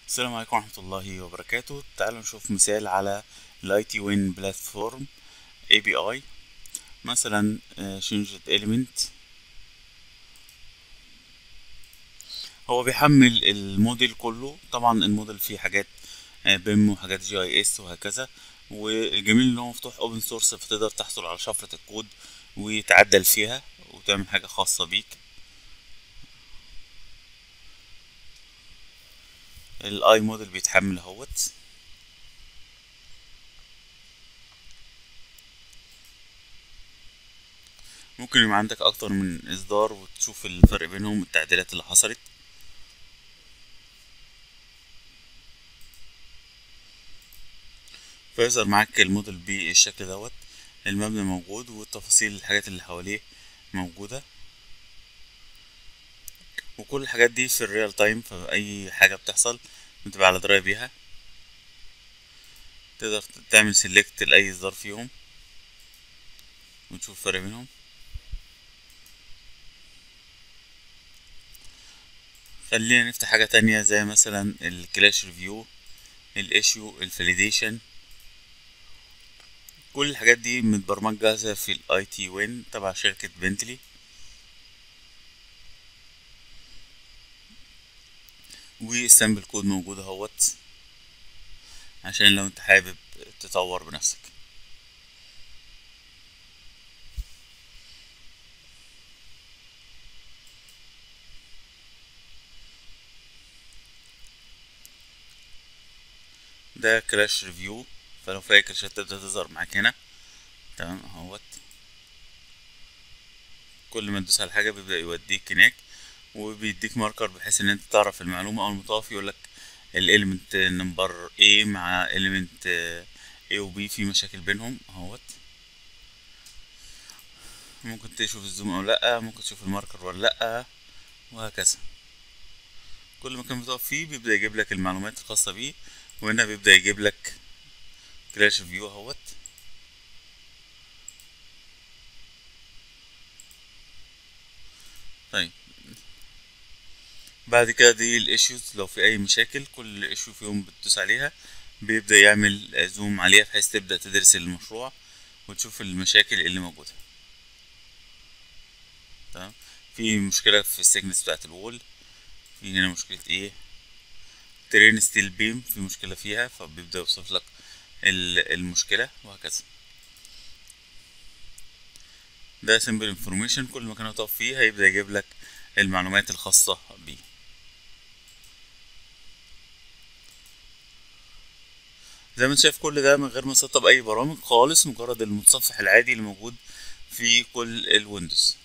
السلام عليكم ورحمة الله وبركاته تعالوا نشوف مثال على الاي تي وين بلاتفورم اي بي اي مثلا شنجت element هو بيحمل الموديل كله طبعا الموديل فيه حاجات بيم وحاجات جي اي اس وهكذا والجميل ان هو مفتوح اوبن سورس فتقدر تحصل على شفرة الكود وتعدل فيها وتعمل حاجة خاصة بيك الاي موديل بيتحمل اهوت ممكن يبقى عندك اكتر من اصدار وتشوف الفرق بينهم التعديلات اللي حصلت فيظهر معاك الموديل بالشكل دوت المبنى موجود والتفاصيل الحاجات اللي حواليه موجودة وكل الحاجات دي في الريال تايم فأي حاجة بتحصل بتبقى على دراية بيها تقدر تعمل سيلكت لأي إصدار فيهم وتشوف الفرق بينهم خلينا نفتح حاجة تانية زي مثلا الكلاش ريفيو الايشيو الفاليديشن كل الحاجات دي متبرمجة جاهزة في الاي تي وين تبع شركة بنتلي والسامبل كود موجود اهوت عشان لو انت حابب تطور بنفسك ده كراش ريفيو فلو في اي كراشات تبدأ تظهر معاك هنا تمام اهوت كل ما تدوس على حاجة بيبدأ يوديك هناك وبيديك ماركر بحيث ان انت تعرف المعلومة اول ما تقف يقولك الاليمنت نمبر A مع اليمنت A و B في مشاكل بينهم اهوت ممكن تشوف الزوم او لا ممكن تشوف الماركر ولا لا وهكذا كل مكان بتقف فيه بيبدأ يجيب لك المعلومات الخاصة بيه وهنا بيبدأ يجيب لك كراش فيو اهوت طيب بعد كده دي الايشوز لو في اي مشاكل كل ايشو فيهم بتدوس عليها بيبدأ يعمل زوم عليها بحيث تبدأ تدرس المشروع وتشوف المشاكل اللي موجودة تمام في مشكلة في السيجنس بتاعت الوول في هنا مشكلة ايه ترين ستيل بيم في مشكلة فيها فبيبدأ يوصف لك المشكلة وهكذا ده سمبل انفورميشن كل مكان هتقف فيه هيبدأ يجيب لك المعلومات الخاصة بيه زي ما انت شايف كل ده من غير ما تسطب اي برامج خالص مجرد المتصفح العادي اللي موجود في كل الويندوز